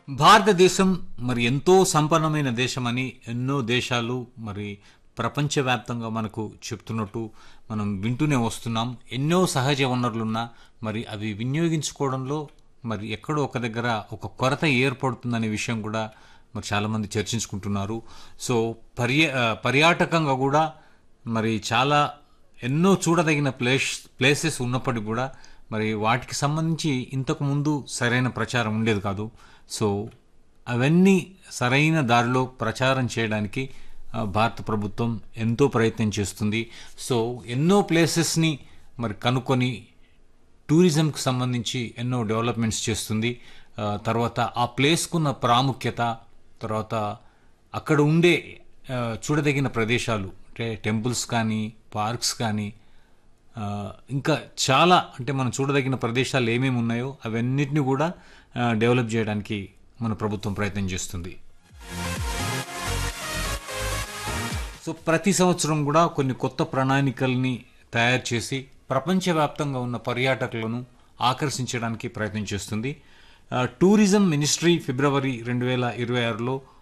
భారతదేశం మరి ఎంతో సంపన్నమైన దేశమని ఎన్నో దేశాలు మరి ప్రపంచవ్యాప్తంగా మనకు చెప్తున్నట్టు మనం వింటూనే వస్తున్నాం ఎన్నో సహజ వనరులున్నా మరి అవి వినియోగించుకోవడంలో మరి ఎక్కడో ఒక దగ్గర ఒక కొరత ఏర్పడుతుందనే విషయం కూడా మరి చాలామంది చర్చించుకుంటున్నారు సో పర్య ఆ, పర్యాటకంగా కూడా మరి చాలా ఎన్నో చూడదగిన ప్లేస్ ప్లేసెస్ ఉన్నప్పటికీ కూడా మరి వాటికి సంబంధించి ఇంతకు ముందు సరైన ప్రచారం ఉండేది కాదు సో అవన్నీ సరైన దారిలో ప్రచారం చేయడానికి ఆ, భారత ప్రభుత్వం ఎంతో ప్రయత్నం చేస్తుంది సో ఎన్నో ప్లేసెస్ని మరి కనుక్కొని టూరిజంకి సంబంధించి ఎన్నో డెవలప్మెంట్స్ చేస్తుంది ఆ, తర్వాత ఆ ప్లేస్కున్న ప్రాముఖ్యత తర్వాత అక్కడ ఉండే ఆ, చూడదగిన ప్రదేశాలు అంటే టెంపుల్స్ కానీ పార్క్స్ కానీ ఆ, ఇంకా చాలా అంటే మనం చూడదగిన ప్రదేశాలు ఏమేమి ఉన్నాయో అవన్నిటిని కూడా ఆ, డెవలప్ చేయడానికి మన ప్రభుత్వం ప్రయత్నం చేస్తుంది సో ప్రతి సంవత్సరం కూడా కొన్ని కొత్త ప్రణాళికల్ని తయారు చేసి ప్రపంచవ్యాప్తంగా ఉన్న పర్యాటకులను ఆకర్షించడానికి ప్రయత్నం చేస్తుంది ఆ, టూరిజం మినిస్ట్రీ ఫిబ్రవరి రెండు వేల ఇరవై ఆరులో